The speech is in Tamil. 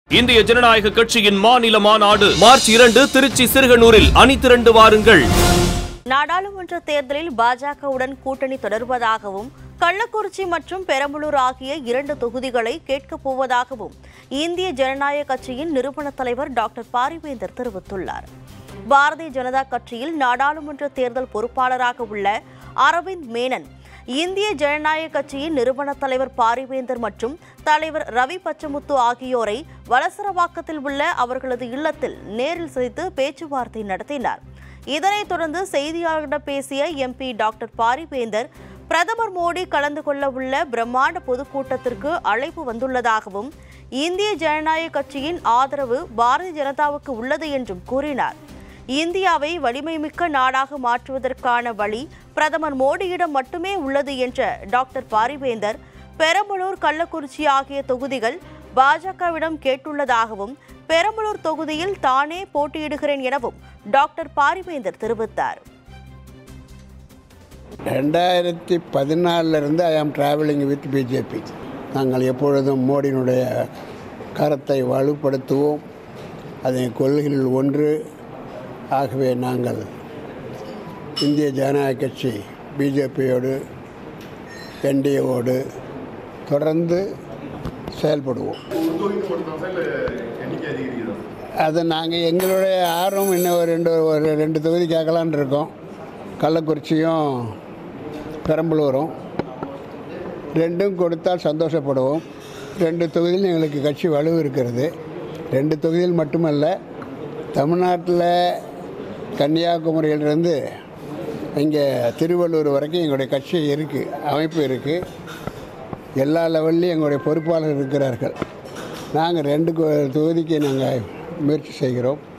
இந்திய ஜனநாயக கட்சியின் மாநில மாநாடு மார்ச் இரண்டு திருச்சி சிறுகனூரில் அணி திரண்டு வாருங்கள் நாடாளுமன்ற தேர்தலில் பாஜகவுடன் கூட்டணி தொடர்வதாகவும் கள்ளக்குறிச்சி மற்றும் பெரம்பலூர் ஆகிய இரண்டு தொகுதிகளை கேட்கப் போவதாகவும் இந்திய ஜனநாயக கட்சியின் நிறுவன தலைவர் டாக்டர் பாரிவேந்தர் தெரிவித்துள்ளார் பாரதிய ஜனதா கட்சியில் நாடாளுமன்ற தேர்தல் பொறுப்பாளராக உள்ள அரவிந்த் மேனன் இந்திய ஜனநாயக கட்சியின் நிறுவன தலைவர் பாரிவேந்தர் மற்றும் தலைவர் ரவி பச்சமுத்து ஆகியோரை வலசரவாக்கத்தில் உள்ள அவர்களது இல்லத்தில் நேரில் சந்தித்து பேச்சுவார்த்தை நடத்தினார் இதனைத் தொடர்ந்து செய்தியாளர்களிடம் பேசிய எம்பி டாக்டர் பாரிவேந்தர் பிரதமர் மோடி கலந்து கொள்ள உள்ள பிரம்மாண்ட பொதுக்கூட்டத்திற்கு அழைப்பு வந்துள்ளதாகவும் இந்திய ஜனநாயக கட்சியின் ஆதரவு பாரதிய ஜனதாவுக்கு உள்ளது என்றும் கூறினார் இந்தியாவை வலிமைமிக்க நாடாக மாற்றுவதற்கான வழி பிரதமர் மோடியிடம் மட்டுமே உள்ளது என்ற டாக்டர் பாரிவேந்தர் பெரம்பலூர் கள்ளக்குறிச்சி ஆகிய தொகுதிகள் பாஜகவிடம் கேட்டுள்ளதாகவும் பெரம்பலூர் தொகுதியில் தானே போட்டியிடுகிறேன் எனவும் டாக்டர் பாரிவேந்தர் தெரிவித்தார் ரெண்டாயிரத்தி பதினாலிருந்து ஐ ஆம் ட்ராவலிங் வித் பிஜேபி நாங்கள் எப்பொழுதும் மோடியினுடைய கரத்தை வலுப்படுத்துவோம் அதன் கொள்கையில் ஒன்று ஆகவே நாங்கள் இந்திய ஜனநாயக கட்சி பிஜேபியோடு என்டிஏவோடு தொடர்ந்து செயல்படுவோம் அது நாங்கள் எங்களுடைய ஆர்வம் இன்னும் ஒரு ரெண்டு ஒரு ரெண்டு தொகுதி கேட்கலான்னு இருக்கோம் கள்ளக்குறிச்சியும் பெரம்பலூரும் ரெண்டும் கொடுத்தால் சந்தோஷப்படுவோம் ரெண்டு தொகுதியில் எங்களுக்கு கட்சி வலு இருக்கிறது ரெண்டு தொகுதியில் மட்டுமல்ல தமிழ்நாட்டில் கன்னியாகுமரியிலிருந்து இங்கே திருவள்ளூர் வரைக்கும் எங்களுடைய கட்சி இருக்குது அமைப்பு இருக்குது எல்லா லெவல்லையும் எங்களுடைய பொறுப்பாளர் இருக்கிறார்கள் நாங்கள் ரெண்டு கொ- தொகுதிக்கு நாங்கள் முயற்சி செய்கிறோம்